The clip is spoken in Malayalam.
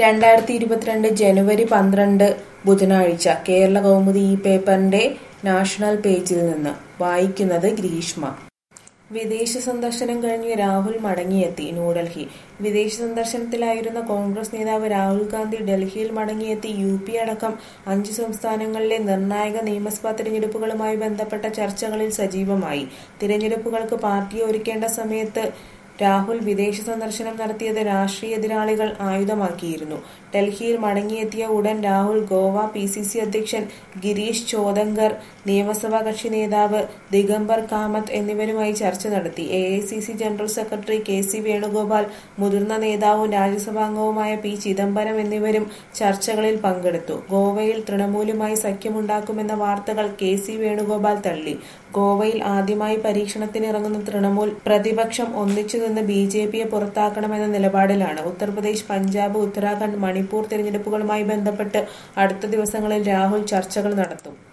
രണ്ടായിരത്തി ഇരുപത്തിരണ്ട് ജനുവരി പന്ത്രണ്ട് ബുധനാഴ്ച കേരള കൗമുദി ഈ പേപ്പറിന്റെ നാഷണൽ പേജിൽ നിന്ന് വായിക്കുന്നത് ഗ്രീഷ്മ വിദേശ സന്ദർശനം കഴിഞ്ഞ് രാഹുൽ മടങ്ങിയെത്തി ന്യൂഡൽഹി വിദേശ സന്ദർശനത്തിലായിരുന്ന കോൺഗ്രസ് നേതാവ് രാഹുൽ ഗാന്ധി ഡൽഹിയിൽ മടങ്ങിയെത്തി യു പി അടക്കം അഞ്ച് സംസ്ഥാനങ്ങളിലെ നിർണായക നിയമസഭാ തിരഞ്ഞെടുപ്പുകളുമായി ബന്ധപ്പെട്ട ചർച്ചകളിൽ സജീവമായി തിരഞ്ഞെടുപ്പുകൾക്ക് പാർട്ടിയെ ഒരുക്കേണ്ട സമയത്ത് രാഹുൽ വിദേശ സന്ദർശനം നടത്തിയത് രാഷ്ട്രീയ എതിരാളികൾ ആയുധമാക്കിയിരുന്നു ഡൽഹിയിൽ മടങ്ങിയെത്തിയ ഉടൻ Rahul Goa P C C അധ്യക്ഷൻ ഗിരീഷ് ചോദങ്കർ നിയമസഭാ കക്ഷി നേതാവ് ദിഗംബർ കാമത്ത് എന്നിവരുമായി ചർച്ച നടത്തി A I C C general secretary K C Venugopal മുതിർന്ന നേതാവും രാജ്യസഭാംഗവുമായ പി ചിദംബരം എന്നിവരും ചർച്ചകളിൽ പങ്കെടുത്തു ഗോവയിൽ തൃണമൂലുമായി സഖ്യമുണ്ടാക്കുമെന്ന വാർത്തകൾ കെ സി വേണുഗോപാൽ തള്ളി ഗോവയിൽ ആദ്യമായി പരീക്ഷണത്തിനിറങ്ങുന്ന തൃണമൂൽ പ്രതിപക്ഷം ഒന്നിച്ചു നിന്ന് ബി ജെ പിയെ പുറത്താക്കണമെന്ന നിലപാടിലാണ് ഉത്തർപ്രദേശ് പഞ്ചാബ് ഉത്തരാഖണ്ഡ് മണിപ്പൂർ തിരഞ്ഞെടുപ്പുകളുമായി ബന്ധപ്പെട്ട് അടുത്ത ദിവസങ്ങളിൽ രാഹുൽ ചർച്ചകൾ നടത്തും